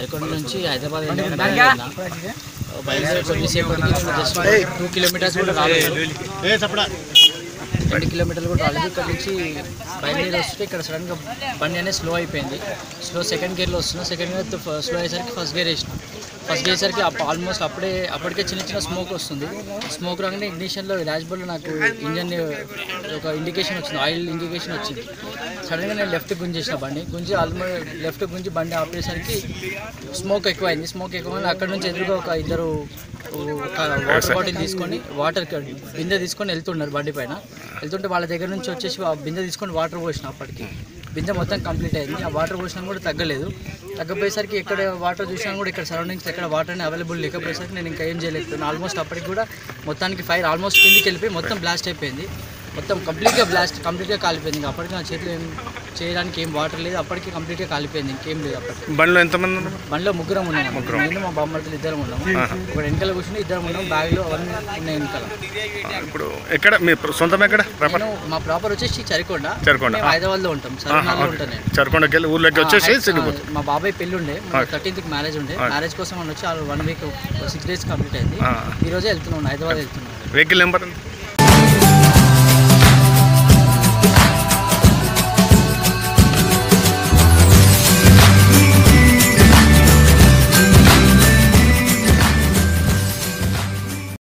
దేవరకొండ నుంచి హైదరాబాద్ వెళ్ళాను. బయలుదేరినా. బయలుదేరి కొద్దిసేపటికి నేను జస్ట్ టూ కిలోమీటర్స్ కూడా రాలేదు రెండు కిలోమీటర్లు కూడా రాలేదు ఇక్కడ నుంచి బయలుదేరి వస్తుంటే ఇక్కడ సడన్గా బండి అనేది స్లో అయిపోయింది స్లో సెకండ్ గేర్లో వస్తున్నా సెకండ్ గేర్ స్లో అయ్యేసరికి ఫస్ట్ గేర్ వేసిన ఫస్ట్ గేర్ సరికి ఆల్మోస్ట్ అప్పుడే అప్పటికే చిన్న చిన్న స్మోక్ వస్తుంది స్మోక్ రాగానే ఇగ్నిషన్లో డాష్బోర్డ్లో నాకు ఇంజన్ ఒక ఇండికేషన్ వచ్చింది ఆయిల్ ఇండికేషన్ వచ్చింది సడన్గా నేను లెఫ్ట్ గుంజేసిన బండి గుంజి ఆల్మోస్ట్ లెఫ్ట్ గుంజి బండి ఆపేసరికి స్మోక్ ఎక్కువైంది స్మోక్ ఎక్కువ అక్కడ నుంచి ఎదురుగా ఒక ఇద్దరు ఒక వాటర్ బాటిల్ తీసుకొని వాటర్ బిందె తీసుకొని వెళ్తున్నారు బండి పైన వెళ్తుంటే వాళ్ళ దగ్గర నుంచి వచ్చేసి ఆ బిందె తీసుకొని వాటర్ పోసిన అప్పటికి బిందె మొత్తం కంప్లీట్ అయింది ఆ వాటర్ పోసినా కూడా తగ్గలేదు తగ్గపోయేసరికి ఎక్కడ వాటర్ చూసినా కూడా ఇక్కడ సరౌండింగ్స్ ఎక్కడ వాటర్ అనేది అవైలబుల్ లేకపోయేసరికి నేను ఇంకా ఏం చేయలేకపోయాను ఆల్మోస్ట్ అప్పటికి కూడా మొత్తానికి ఫైర్ ఆల్మోస్ట్ కిందికి వెళ్ళిపోయి మొత్తం బ్లాస్ట్ అయిపోయింది మొత్తం కంప్లీట్గా బ్లాస్ట్ కంప్లీట్గా కాలిపోయింది ఇంకా అప్పటికి నా చేతిలో ఏం చేయడానికి ఏం వాటర్ లేదు అప్పటికి కంప్లీట్గా కాలిపోయింది ఇంకేం లేదు అప్పటికి బండిలో ఎంతమంది ఉన్నారు బండిలో ముగ్గురం ఉన్నాం నేను మా బామ్మర్తలు ఇద్దరం ఉన్నాం ఒక వెనకాల కూర్చుని ఇద్దరం ఉన్నాం బ్యాగ్లో అవన్నీ ఉన్నాయి వెనకాల ఇప్పుడు ఎక్కడ మీ సొంతం ఎక్కడ ప్రాపర్ నేను మా ప్రాపర్ వచ్చేసి చరికొండ చరికొండ. మేము హైదరాబాద్లో ఉంటాం సరనాలో ఉంటాను నేను చరకొండకి వెళ్ళి ఊర్లోకి వచ్చేసి సిద్ధిపోతుంది మా బాబాయ్ పెళ్ళి ఉండే థర్టీన్త్కి మ్యారేజ్ ఉండే మ్యారేజ్ కోసం అని వచ్చి one week six days complete అయింది ఆ. ఈ రోజే వెళ్తున్నాం హైదరాబాద్ వెళ్తున్నాం వెహికల్ నెంబర్ ఎంత